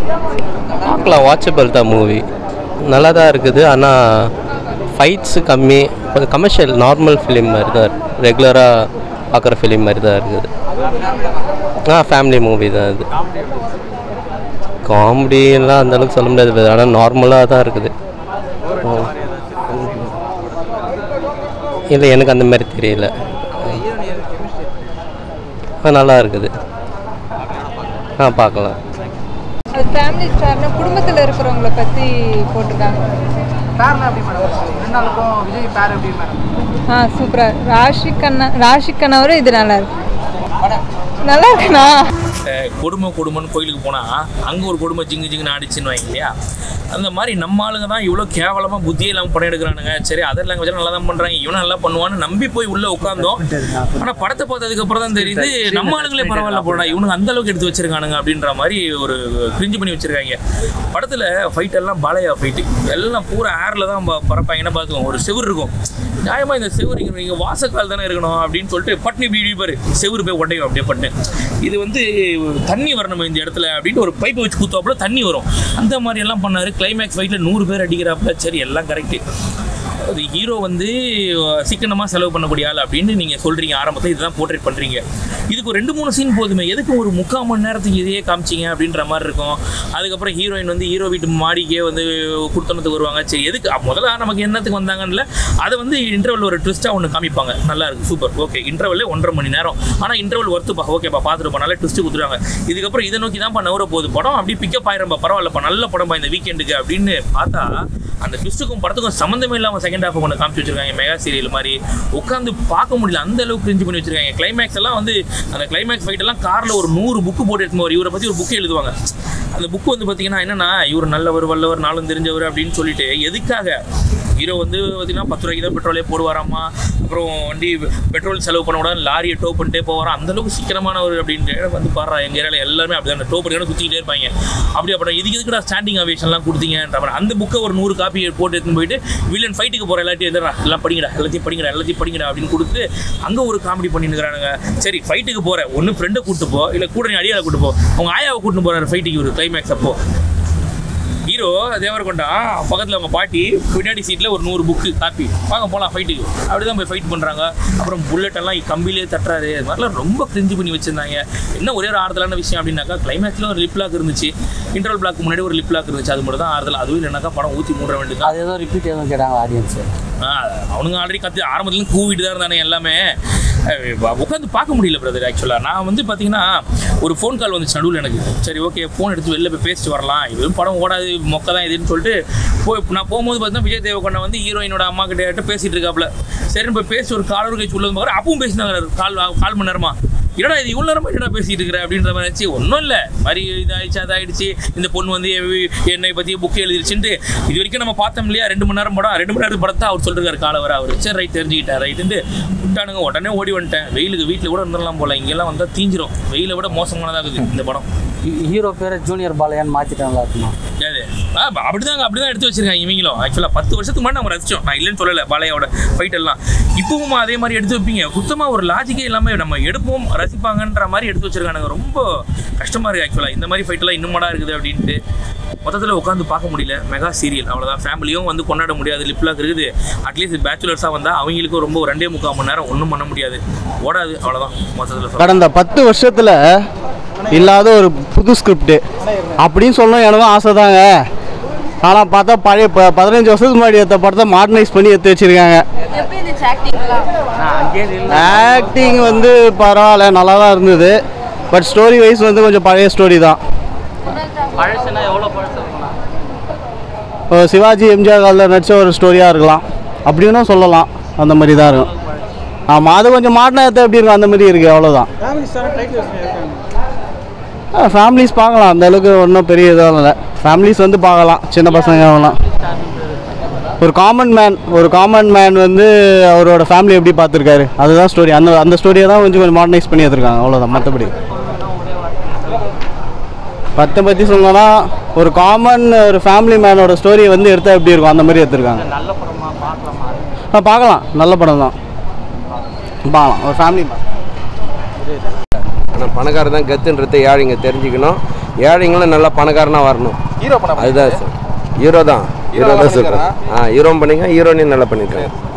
பார்க்கலாம் வாட்சபிள் தான் மூவி நல்லா தான் இருக்குது ஆனால் ஃபைட்ஸு கம்மி கொஞ்சம் கமர்ஷியல் நார்மல் ஃபிலிம் மாதிரி தான் ரெகுலராக பார்க்குற ஃபிலிம் மாதிரி தான் இருக்குது ஆ ஃபேமிலி மூவி தான் இது காமெடியெல்லாம் அந்த அளவுக்கு சொல்ல முடியாது ஆனால் நார்மலாக தான் இருக்குது இல்லை எனக்கு அந்த மாதிரி தெரியல ஆ நல்லா இருக்குது ஆ பார்க்கலாம் அது ஃபேமிலி ஸ்டார்னா குடும்பத்தில் இருக்கிறவங்கள பற்றி போட்டிருக்காங்க பேர்லாம் எப்படி மேடம் ரெண்டு நாளுக்கும் விஜய் பேர் எப்படி மேடம் ஆ சூப்பராக ராஷி கண்ணா ராஷி கண்ணாவரும் இது நல்லா இருக்கு நல்லா இருக்குண்ணா அஹ் கொடுமை கொடுமைன்னு கோயிலுக்கு போனால் அங்கே ஒரு கொடுமை ஜிங்கு ஜிங்குன்னு ஆடிச்சுன்னு வைங்க இல்லையா அந்த மாதிரி நம்ம ஆளுங்க தான் இவ்வளோ கேவலமாக புத்தியே இல்லாமல் படம் எடுக்கிறானுங்க சரி அதர் லாங்குவேஜ் நல்லா தான் பண்ணுறாங்க இவனும் நல்லா பண்ணுவான்னு நம்பி போய் உள்ளே உட்காந்தோம் ஆனால் படத்தை பார்த்ததுக்கு அப்புறம் தான் தெரியுது நம்ம ஆளுங்களே பரவாயில்ல போடா இவனுங்க அந்த அளவுக்கு எடுத்து வச்சிருக்கானுங்க அப்படின்ற மாதிரி ஒரு கிரிஞ்சு பண்ணி வச்சிருக்காங்க படத்தில் ஃபைட் எல்லாம் பாலையா ஃபைட்டு எல்லாம் பூரா ஏரில் தான் ப- பறப்பாங்கன்னா பார்த்துக்கோங்க ஒரு செவுரு இருக்கும் நியாயமாக இந்த செவுரு இங்கே நீங்கள் வாசக்கால் தானே இருக்கணும் அப்படின்னு சொல்லிட்டு பட்னி பீடி பாரு செவுரு போய் உடையும் அப்படியே பட்டு இது வந்து தண்ணி வரணும் இந்த இடத்துல அப்படின்ட்டு ஒரு பைப்பை வச்சு குத்துவாப்புல தண்ணி வரும் அந்த மாதிரி எல்லாம் பண்ணாரு கிளைமேக்ஸ் ஃபைட்டில் நூறு பேர் அடிக்கிறாப்புல சரி எல்லாம் கரெக்டு அது ஹீரோ வந்து சிக்கனமாக செலவு பண்ணக்கூடிய ஆள் அப்படின்னு நீங்கள் சொல்கிறீங்க ஆரம்பத்தில் இதுதான் போர்ட்ரேட் பண்ணுறீங்க இதுக்கு ஒரு ரெண்டு மூணு சீன் போதுமே எதுக்கு ஒரு முக்கால் மணி நேரத்துக்கு இதையே காமிச்சிங்க அப்படின்ற மாதிரி இருக்கும் அதுக்கப்புறம் ஹீரோயின் வந்து ஹீரோ வீட்டு மாடிக்கே வந்து குடுத்தனத்துக்கு வருவாங்க சரி எதுக்கு அ, முதல்ல நமக்கு என்னத்துக்கு வந்தாங்கன்னு அதை வந்து இன்டர்வல் ஒரு ட்விஸ்ட்டாக ஒன்று காமிப்பாங்க நல்லா இருக்கு சூப்பர் ஓகே இன்டர்வல்லே ஒன்றரை மணி நேரம் ஆனால் இன்டர்வல் ஒர்த்துப்பா ஓகேப்பா பார்த்துட்டு போனாலே ட்விஸ்ட் கொடுத்துருவாங்க இதுக்கப்புறம் இதை நோக்கி தான்ப்பா நவர போகுது படம் அப்படியே பிக்கப் ஆயிரம்பா பரவாயில்லப்பா நல்ல படம்பா இந்த வீக்கெண்டுக்கு அப்படின்னு பார்த்தா அந்த ட்விஸ்ட்டுக்கும் படத்துக்கும் சம்மந்தமே இல்லாமல் செகண்ட் ஹாஃப் ஒன்று காமிச்சு வச்சிருக்காங்க மெகா சீரியல் மாதிரி உட்காந்து பார்க்க முடியல அந்த அளவுக்கு கிரிஞ்சு பண்ணி வச்சிருக்காங்க கிளைமேக்ஸ் எல்லாம் வந்து அந்த கிளைமேக்ஸ் ஃபைட் எல்லாம் காரில் ஒரு நூறு புக்கு போட்டு எடுத்து வரும் இவரை பற்றி ஒரு புக்கு எழுதுவாங்க அந்த புக்கு வந்து பார்த்தீங்கன்னா என்னன்னா இவர் நல்லவர் வல்லவர் நாளும் தெரிஞ்சவர் அப்படின்னு சொல்லிட்டு எதுக்காக ஹீரோ வந்து பார்த்தீங்கன்னா பத்து ரூபாய்க்கு தான் பெட்ரோலே போடுவாராமா அப்புறம் வண்டி பெட்ரோல் செலவு பண்ண உடனே லாரியை டோ பண்ணிட்டே போவாராம் அந்த அளவுக்கு சிக்கனமானவர் அப்படின்ட்டு வந்து பாடுறா எங்கள் ஏரியாவில் எல்லாருமே அப்படி தான் டோ பண்ணி சுற்றிக்கிட்டே இருப்பாங்க அப்படி அப்புறம் இதுக்கு எதுக்குடா ஸ்டாண்டிங் அவேஷன்லாம் கொடுத்தீங்கன்ற மாதிரி அந்த புக்கை ஒரு நூறு காப்பி போட்டு எடுத்துன்னு போயிட்டு வில்லன் ஃபைட்டுக்கு போகிற எல்லாத்தையும் எதிரா எல்லாம் படிங்கடா எல்லாத்தையும் படிங்கடா எல்லாத்தையும் படிங்கடா அப்படின்னு கொடுத்து அங்கே ஒரு காமெடி பண்ணிருக்கிறானுங்க சரி ஃபைட்டுக்கு போகிற ஒன்று ஃப்ரெண்டை கூட்டு போ இல்லை கூட நீ அடியால கூட்டு போ அவங்க ஆயாவை கூட்டு போகிறாரு ஃபைட்டுக்கு ஒரு கிளைமேக்ஸ் அப்போ ஹீரோ தேவரகொண்டா பக்கத்தில் அவங்க பாட்டி பின்னாடி சீட்டில் ஒரு நூறு புக்கு காப்பி வாங்க போகலாம் ஃபைட்டுக்கு அப்படி தான் போய் ஃபைட் பண்ணுறாங்க அப்புறம் புல்லட் எல்லாம் கம்பிலே தட்டுறாரு இது மாதிரிலாம் ரொம்ப கிரிஞ்சு பண்ணி வச்சிருந்தாங்க என்ன ஒரே ஒரு ஆறுதலான விஷயம் அப்படின்னாக்கா கிளைமேக்ஸில் ஒரு லிப் லாக் இருந்துச்சு இன்டர்வல் பிளாக் முன்னாடி ஒரு லிப் லாக் இருந்துச்சு அது மட்டும் தான் ஆறுதல் அதுவும் இல்லைனாக்கா படம் ஊற்றி மூட வேண்டியது அது ஏதோ ரிப்பீட் எதுவும் கேட்டாங்க ஆடியன்ஸு அவனுங்க ஆல்ரெடி கற்று ஆரம்பத்துலேருந்து கூவிட்டு தான் இருந்தானே எல்லாமே உட்காந்து பார்க்க முடியல பிரதர் ஆக்சுவலாக நான் வந்து பார்த்தீங்கன்னா ஒரு ஃபோன் கால் வந்துச்சு நடுவில் எனக்கு சரி ஓகே ஃபோன் எடுத்து வெளில போய் பேசிட்டு வரலாம் இதுவும் படம் ஓடாது மொக்க தான் இதுன்னு சொல்லிட்டு போய் நான் போகும்போது பார்த்தீங்கன்னா விஜய் தேவகொண்டா வந்து ஹீரோயினோட அம்மா கிட்ட பேசிட்டு இருக்காப்புல சரின்னு போய் பேசி ஒரு காலர் கழிச்சு உள்ளது பார்க்குற அப்பவும் பேசினாங்க கால் கால் மணி நேரமா என்னடா இது இவ்வளோ நேரமா என்னடா பேசிட்டு இருக்கிற அப்படின்ற மாதிரி ஆச்சு ஒன்றும் இல்லை மாதிரி இதாகிடுச்சு அதாகிடுச்சு இந்த பொண்ணு வந்து எ- என்னை பற்றி புக் எழுதிருச்சுன்ட்டு இது வரைக்கும் நம்ம பார்த்தோம் இல்லையா ரெண்டு மணி நேரம் படம் ரெண்டு மணி நேரம் படத்தை அவர் சொல்லிருக்காரு காலை வர அவர் சரி ரைட் தெரிஞ்சுக்கிட்டார் ரைட்டுன்ட்டு விட்டானுங்க உடனே ஓடி வந்துட்டேன் வெயிலுக்கு வீட்டில் கூட இருந்துடலாம் போல இங்கெல்லாம் வந்தால் தீஞ்சிரும் வெயிலை விட மோசமானதாக இருக்குது இந்த படம் ஹீரோ பேரை ஜூனியர் பாலையான்னு மாற்றிட்டாங்களா இருக்குமா ஏது ஆ அப்படிதாங்க அப்படிதான் எடுத்து வச்சிருக்காங்க இவங்களும் ஆக்சுவலாக பத்து வருஷத்துக்கு முன்னாடி நம்ம ரசிச்சோம் நான் இல்லைன்னு சொல்லலை பாலையோட ஃபைட் எல்லாம் இப்பவும் அதே மாதிரி எடுத்து வைப்பீங்க சுத்தமாக ஒரு லாஜிக்கே இல்லாமல் நம்ம எடுப்போம் ரசிப்பாங்கன்ற மாதிரி எடுத்து வச்சிருக்கானுங்க ரொம்ப கஷ்டமாக இருக்குது ஆக்சுவலாக இந்த மாதிரி ஃபைட்டெல்லாம் இன்னுமாடா இருக்குது அப்படின்ட்டு மொத்தத்தில் உட்காந்து பார்க்க முடியல மெகா சீரியல் அவ்வளோதான் ஃபேமிலியும் வந்து கொண்டாட முடியாது லிப்லாக் இருக்குது அட்லீஸ்ட் பேச்சுலர்ஸாக வந்தால் அவங்களுக்கும் ரொம்ப ஒரு ரெண்டே முக்கால் மணி நேரம் ஒன்றும் பண்ண முடியாது ஓடாது அவ்வளோதான் மொத்தத்தில் கடந்த பத்து வருஷத்தில் இல்லாத ஒரு புது ஸ்கிரிப்ட் அப்படின்னு சொல்லணும் எனக்கும் ஆசை தாங்க ஆனால் பார்த்தா பழைய ப பதினஞ்சு வருஷத்துக்கு முன்னாடி எடுத்த படத்தை மாடர்னைஸ் பண்ணி எடுத்து வச்சுருக்காங்க எப்படி இருந்துச்சு ஆக்டிங்லாம் ஆக்டிங் வந்து பரவாயில்ல நல்லா தான் இருந்தது பட் ஸ்டோரி வைஸ் வந்து கொஞ்சம் பழைய ஸ்டோரி தான் பழசுனா எவ்வளோ பழசு இருக்கும்னா இப்போ சிவாஜி எம்ஜிஆர் காலில் நடித்த ஒரு ஸ்டோரியாக இருக்கலாம் அப்படின்னு சொல்லலாம் அந்த மாதிரி தான் இருக்கும் ஆமாம் அது கொஞ்சம் மாட்டினா எடுத்தா எப்படி இருக்கும் அந்த மாதிரி இருக்குது அவ்வளோதான் ஃபேமிலி ஸ்டார் டைட்டில் இருக்காங்க ஃபேமிலிஸ் பார்க்கலாம் அந்த அளவுக்கு ஒன்றும் பெரிய இதுவும் இல்லை ஃபேமிலிஸ் வந்து பார்க்கலாம் சின்ன பசங்க அவங்களாம் ஒரு காமன் மேன் ஒரு காமன் மேன் வந்து அவரோட ஃபேமிலி எப்படி பார்த்துருக்காரு அதுதான் ஸ்டோரி அந்த அந்த ஸ்டோரியை தான் கொஞ்சம் கொஞ்சம் மாடர்னைஸ் பண்ணி எடுத்துருக்காங்க அவ்வளோதான் மற்றபடி பத்தை பற்றி சொல்லணும்னா ஒரு காமன் ஒரு ஃபேமிலி மேனோட ஸ்டோரியை வந்து எடுத்தால் எப்படி இருக்கும் அந்த மாதிரி எடுத்துருக்காங்க நல்ல படமா பார்க்கலாமா ஆ பார்க்கலாம் நல்ல படம் தான் பார்க்கலாம் ஒரு ஃபேமிலி ஆனால் பணக்காரர் தான் கத்துன்றதை யார் இங்கே தெரிஞ்சுக்கணும் ஏழைங்களும் நல்லா பணக்காரனாக வரணும் ஹீரோ படம் அதுதான் சார் ஹீரோ தான் ஹீரோ தான் சூப்பர் ஆ ஹீரோ பண்ணிங்க ஹீரோனையும் நல்லா பண்ணியிருக்காங்க